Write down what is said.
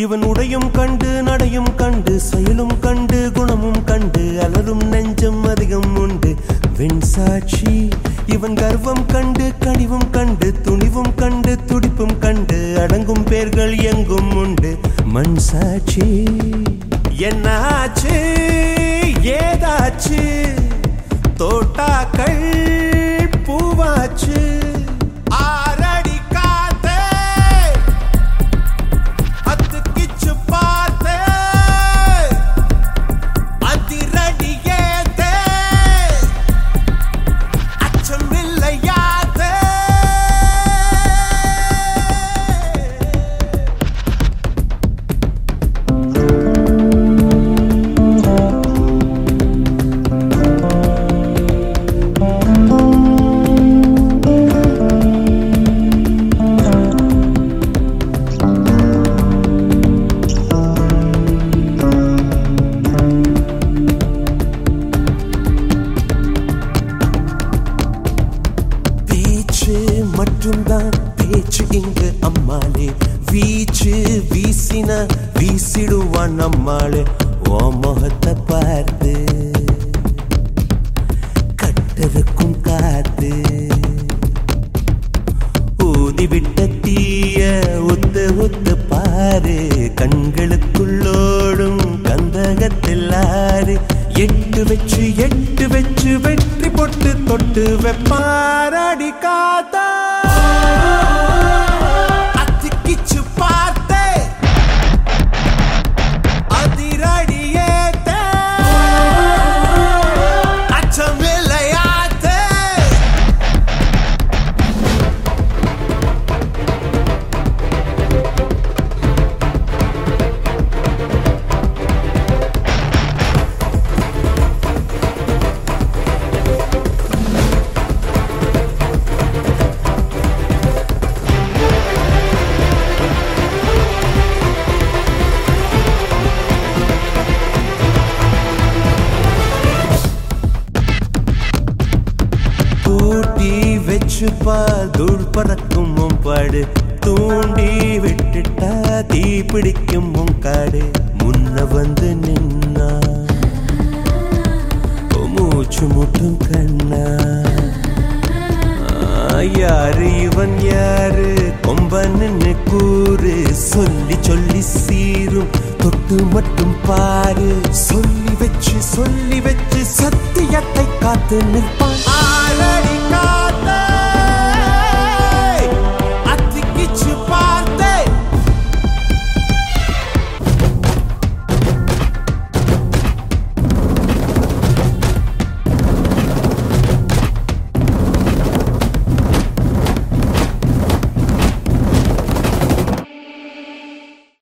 இவன் உடையும் கண்டு நடையும் கண்டு செயலும் கண்டு குணமும் கண்டு அலரும் நெஞ்சம் அதிகம் உண்டு வெண் சாட்சி இவன் கர்வம் கண்டு கனிவும் கண்டு துணிவும் கண்டு துடிப்பும் கண்டு அடங்கும் பேர்கள் எங்கும் உண்டு மண் சாட்சி என்னாச்சு ஏதாச்சு தோட்டாக்கள் பூவாச்சு ஆரடி காத்தே அத்துக்கிச்சு பார்த்தே அதிரடி ஏத்தே அச்சமில்லையாதே பேச்சு மட்டும்தான் பேச்சு இங்கு அம்மாளே வீச்சு வீசின வீசிடுவான் நம்மாளே ஓ முகத்தை பார்த்து கட்டருக்கும் காத்து ஊதிவிட்ட தீய ஒத்து ஒத்து பாரு கண்களுக்குள்ளோடும் கந்தகத்தில் ஆறு எட்டு வச்சு எட்டு வச்சு வெற்றி பொட்டு தொட்டு வெப்பாரடி காத்தா அத்திக்கிச்சு பார்த்தே அதிரடி ஏத்தே அச்சமில்லையாத்தே பூட்டி வச்சுப்பா தூள் பறக்கும் உன் பாடு தூண்டி விட்டுட்டா தீ பிடிக்கும் உன் காடு முன்ன வந்து நின்னா உன் மூச்சு முட்டும் கண்ணா ஆ, யாரு இவன் யாரு கொம்பன்னு கூறு சொல்லி சொல்லி சீரும் தொட்டு மட்டும் பாரு சொல்லி வச்சு சொல்லி வச்சு சத்தியத்தை காத்து நிற்பான்